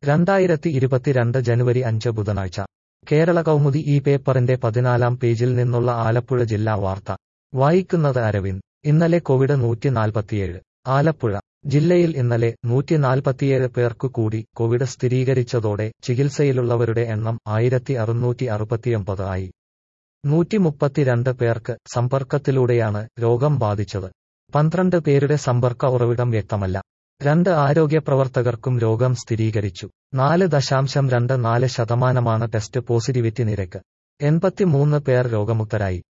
രണ്ടായിരത്തി ഇരുപത്തിരണ്ട് ജനുവരി അഞ്ച് ബുധനാഴ്ച കേരള കൗമുദി ഈ പേപ്പറിന്റെ പതിനാലാം പേജിൽ നിന്നുള്ള ആലപ്പുഴ ജില്ലാ വാർത്ത വായിക്കുന്നത് അരവിന്ദ് ഇന്നലെ കോവിഡ് നൂറ്റി നാൽപ്പത്തിയേഴ് ആലപ്പുഴ ജില്ലയിൽ ഇന്നലെ നൂറ്റി നാൽപ്പത്തിയേഴ് പേർക്കു കൂടി കോവിഡ് സ്ഥിരീകരിച്ചതോടെ ചികിത്സയിലുള്ളവരുടെ എണ്ണം ആയിരത്തി അറുന്നൂറ്റി അറുപത്തിയൊമ്പത് ആയി നൂറ്റി മുപ്പത്തിരണ്ട് പേർക്ക് സമ്പർക്കത്തിലൂടെയാണ് രോഗം ബാധിച്ചത് പന്ത്രണ്ട് പേരുടെ സമ്പർക്ക ഉറവിടം വ്യക്തമല്ല രണ്ട് ആരോഗ്യ പ്രവർത്തകർക്കും രോഗം സ്ഥിരീകരിച്ചു നാല് ദശാംശം രണ്ട് നാല് ശതമാനമാണ് ടെസ്റ്റ് പോസിറ്റിവിറ്റി നിരക്ക് എൺപത്തിമൂന്ന് പേർ രോഗമുക്തരായി